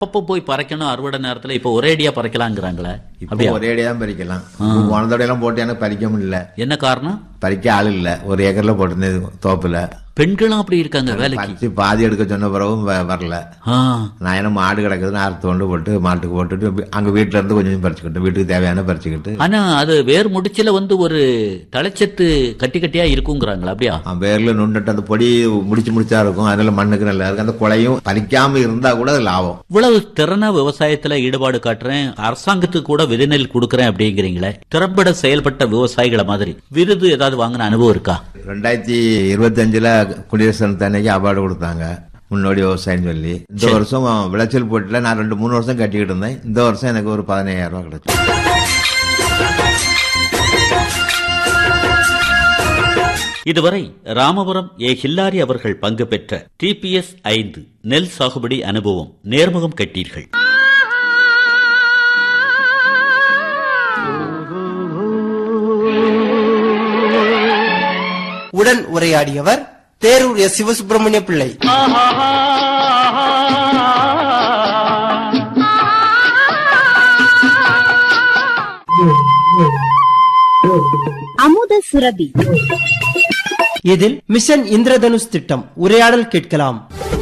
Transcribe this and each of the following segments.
அப்பப்போ போய் பறைக்கணும் அறுவடை நேரத்துல இப்ப ஒரே அடியா பறைக்கலாங்கிறாங்களே இப்போ அப்படியா ஒரே அடி தான் பறிக்கலாம் போன தடவை எல்லாம் போட்டு எனக்கு பறிக்க முடியல என்ன காரணம் பறிக்க ஆள் இல்ல ஒரு ஏக்கர்ல போட்டிருந்தது தோப்புல பெண்களும் அப்படி இருக்காங்க வேலைக்கு பறிச்சு பாதி எடுக்க சொன்ன பிறகும் வ- வரல ஆ, நான் என்ன மாடு கிடக்குதுன்னு அறுத்து கொண்டு போட்டு மாட்டுக்கு போட்டுட்டு வி- அங்க வீட்டுல இருந்து கொஞ்சம் கொஞ்சம் பறிச்சுக்கிட்டு வீட்டுக்கு தேவையான பறிச்சுக்கிட்டு ஆனா அது வேர் முடிச்சுல வந்து ஒரு தலைச்சத்து கட்டி கட்டியா இருக்குங்கிறாங்களா அப்படியா ஆ, வேர்ல நுண்டுட்டு அந்த பொடி முடிச்சு முடிச்சா இருக்கும் அதனால மண்ணுக்கு நல்லா இருக்கு அந்த குலையும் பறிக்காம இருந்தா கூட அது லாபம் இவ்வளவு திறனா விவசாயத்துல ஈடுபாடு காட்டுறேன் அரசாங்கத்துக்கு கூட விதைநெல் கொடுக்கறேன் அப்படிங்கிறீங்களே திறம்பட செயல்பட்ட விவசாயிகளை மாதிரி விருது ஏதாவது வாங்கின அனுபவம் இருக்கா ரெண்டாயிரத்தி இருபத்தி அஞ்சுல குடியரசு தினத்து அன்னைக்கு அவார்டு கொடுத்தாங்க முன்னோடி விவசாயம் சொல்லி இந்த வருஷம் விளைச்சல் போட்டில நான் ரெண்டு மூணு வருஷம் கட்டிக்கிட்டு இருந்தேன் இந்த வருஷம் எனக்கு ஒரு பதினையாயிரம் ரூபாய் கிடைச்சு இதுவரை ராமபுரம் ஏ ஹில்லாரி அவர்கள் பங்கு பெற்ற டிபிஎஸ் ஐந்து நெல் சாகுபடி அனுபவம் நேர்முகம் கட்டீர்கள் உடன் உரையாடியவர் தேரூர் எஸ் சிவசுப்பிரமணிய பிள்ளை அமுத சுரபி இதில் மிஷன் இந்திரதனுஷ் திட்டம் உரையாடல் கேட்கலாம்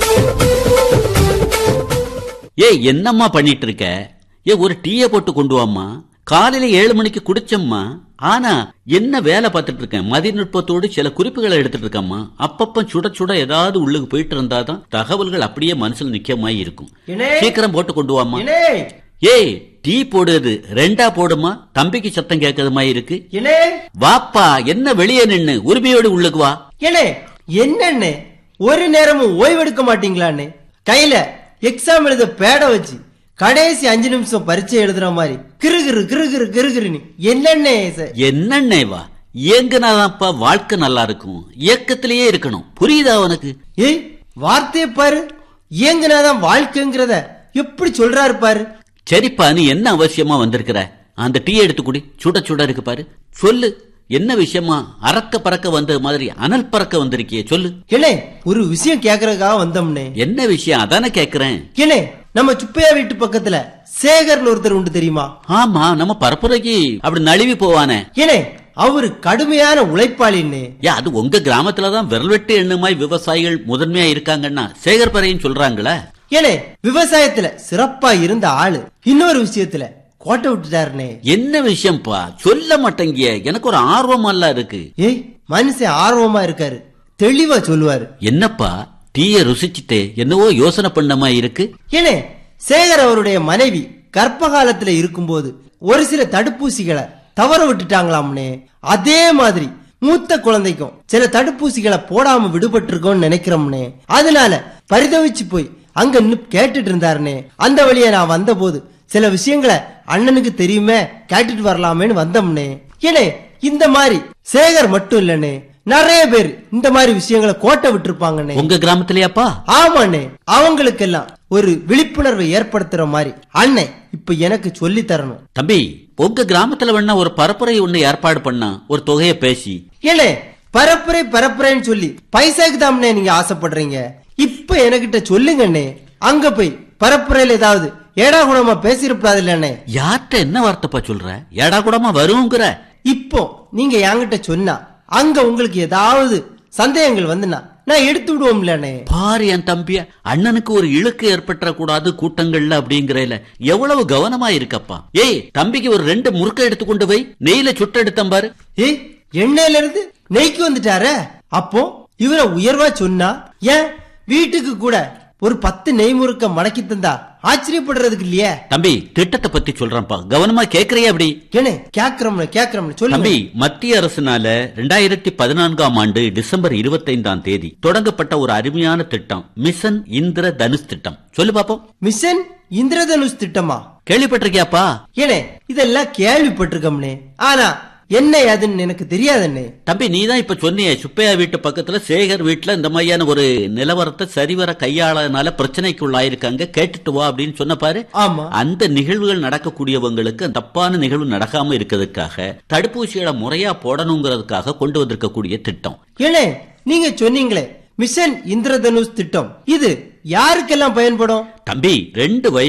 ஏய் என்னம்மா பண்ணிட்டு இருக்க ஏ ஒரு டீய போட்டு கொண்டு வாம்மா காலையில ஏழு மணிக்கு குடிச்சம்மா ஆனா என்ன வேலை பார்த்துட்டு இருக்கேன் மதிநுட்பத்தோடு சில குறிப்புகளை எடுத்துட்டு இருக்கேம்மா அப்பப்ப சுட சுட ஏதாவது உள்ளுக்கு போயிட்டு இருந்தாதான் தகவல்கள் அப்படியே மனசுல நிக்கமாய் இருக்கும் இனே. சீக்கிரம் போட்டு கொண்டு வாம்மா இனே ஏய் டீ போடுது ரெண்டா போடுமா தம்பிக்கு சத்தம் கேட்கறது மாதிரி இருக்கு இனே வாப்பா என்ன வெளியே நின்னு உரிமையோடு உள்ளுக்கு வா இனே என்னண்ணே ஒரு நேரமும் ஓய்வெடுக்க மாட்டீங்களாண்ணே கையில எக்ஸாம் எழுத பேட வச்சு கடைசி அஞ்சு நிமிஷம் பரீட்சை எழுதுற மாதிரி கிறுகிறு கிறுகிறு கிறுகிறுன்னு என்னண்ணே சார் என்னண்ணே வா ஏங்குனாதான்ப்பா வாழ்க்கை நல்லா இருக்கும் இயக்கத்திலேயே இருக்கணும் புரியுதா உனக்கு ஏய் வார்த்தையை பாரு இயங்குனாதான் வாழ்க்கைங்கிறத எப்படி சொல்றாரு பாரு சரிப்பா நீ என்ன அவசியமா வந்திருக்கிற அந்த டீ எடுத்து குடி சுட சுட இருக்கு பாரு சொல்லு என்ன விஷயமா அறக்க பறக்க வந்த மாதிரி அனல் பறக்க வந்திருக்கியே சொல்லு ஏனே ஒரு விஷயம் கேக்குறதுக்காக வந்தோம்னே என்ன விஷயம் அதானே கேக்குறேன் ஏனே நம்ம சுப்பையா வீட்டு பக்கத்துல சேகர்னு ஒருத்தர் உண்டு தெரியுமா ஆமா நம்ம பரப்புரைக்கு அப்படி நழுவி போவானே ஏனே அவரு கடுமையான உழைப்பாளின்னு ஏ அது உங்க கிராமத்துலதான் விரல் வெட்டு எண்ணுமாய் விவசாயிகள் முதன்மையா இருக்காங்கன்னா சேகர் பறையும் சொல்றாங்களே ஏனே விவசாயத்துல சிறப்பா இருந்த ஆளு இன்னொரு விஷயத்துல கோட்டை விட்டுட்டாருனே என்ன விஷயம்ப்பா சொல்ல மாட்டேங்கிய எனக்கு ஒரு ஆர்வமெல்லாம் இருக்கு ஏய் மனுஷன் ஆர்வமா இருக்காரு தெளிவா சொல்லுவாரு என்னப்பா டீய ருசிச்சுட்டு என்னவோ யோசனை பண்ணமா இருக்கு ஏனே சேகர் அவருடைய மனைவி கர்ப்ப காலத்துல இருக்கும்போது ஒரு சில தடுப்பூசிகளை தவற விட்டுட்டாங்களாம்னே அதே மாதிரி மூத்த குழந்தைக்கும் சில தடுப்பூசிகளை போடாம விடுபட்டிருக்கோம்னு நினைக்கிறோம்னே அதனால பரிதவிச்சு போய் அங்க நின்னு கேட்டுட்டு இருந்தாருனே அந்த வழியா நான் வந்தபோது சில விஷயங்களை அண்ணனுக்கு தெரியுமே கேட்டுட்டு வரலாமேன்னு வந்தோம்னே ஏனே இந்த மாதிரி சேகர் மட்டும் இல்லனே நிறைய பேர் இந்த மாதிரி விஷயங்களை கோட்டை விட்டுருப்பாங்கண்ணே உங்க கிராமத்திலயாப்பா ஆமாண்ணே அவங்களுக்கெல்லாம் ஒரு விழிப்புணர்வை ஏற்படுத்துற மாதிரி அண்ணன் இப்ப எனக்கு சொல்லி தரணும் தம்பி உங்க கிராமத்துல வேணா ஒரு பரப்புரை ஒண்ணு ஏற்பாடு பண்ணா ஒரு தொகையை பேசி ஏனே பரப்புரை பரப்புரைன்னு சொல்லி பைசாக்கு தாம்னே நீங்க ஆசைப்படுறீங்க இப்ப எனக்கிட்ட சொல்லுங்கண்ணே அங்க போய் பரப்புரையில ஏதாவது ஏடா கூடமா பேசியிருப்படாது இல்லண்ணே யார்கிட்ட என்ன வார்த்தைப்பா சொல்ற ஏடா கூடமா வருங்கிற இப்போ நீங்க என்கிட்ட சொன்னா அங்க உங்களுக்கு ஏதாவது சந்தேகங்கள் வந்துனா நான் எடுத்து விடுவோம் இல்லண்ணே பாரு என் தம்பிய அண்ணனுக்கு ஒரு இழுக்கு ஏற்பட்ட கூடாது கூட்டங்கள்ல அப்படிங்கறதுல எவ்வளவு கவனமா இருக்கப்பா ஏய் தம்பிக்கு ஒரு ரெண்டு முறுக்க எடுத்து கொண்டு போய் நெய்ல சுட்ட எடுத்தம் பாரு ஏய் எண்ணெயில இருந்து நெய்க்கு வந்துட்டாரே அப்போ இவரை உயர்வா சொன்னா ஏன் வீட்டுக்கு கூட ஒரு பத்து நெய் முறுக்க மடக்கி தந்தா ஆச்சரியப்படுறதுக்கு இல்லையே தம்பி திட்டத்தை பத்தி சொல்றேன்ப்பா கவனமா கேக்குறியா அப்படி ஏனே கேக்குறோம்ல கேக்குறோம்ல சொல்லுங்க தம்பி மத்திய அரசினால ரெண்டாயிரத்தி பதினான்காம் ஆண்டு டிசம்பர் இருபத்தைந்தாம் தேதி தொடங்கப்பட்ட ஒரு அருமையான திட்டம் மிஷன் இந்திர தனுஷ் திட்டம் சொல்லு பாப்போம் மிஷன் இந்திரதனுஷ் திட்டமா கேள்விப்பட்டிருக்கியாப்பா ஏனே இதெல்லாம் கேள்விப்பட்டிருக்கோம்னே ஆனா என்ன ஏதுன்னு எனக்கு தெரியாதண்ணே தம்பி நீ தான் இப்ப சொன்னியே சுப்பையா வீட்டு பக்கத்துல சேகர் வீட்டுல இந்த மாதிரியான ஒரு நிலவரத்தை சரிவர கையாளனால பிரச்சனைக்கு உள்ளாயிருக்காங்க கேட்டுட்டு வா அப்படின்னு சொன்ன பாரு ஆமா அந்த நிகழ்வுகள் நடக்கக்கூடியவங்களுக்கு தப்பான நிகழ்வு நடக்காம இருக்கிறதுக்காக தடுப்பூசிகளை முறையா போடணுங்கிறதுக்காக கொண்டு வந்திருக்கக்கூடிய திட்டம் ஏனே நீங்க சொன்னீங்களே மிஷன் இந்திரதனுஷ் திட்டம் இது யாருக்கெல்லாம் பயன்படும் தம்பி ரெண்டு வயசு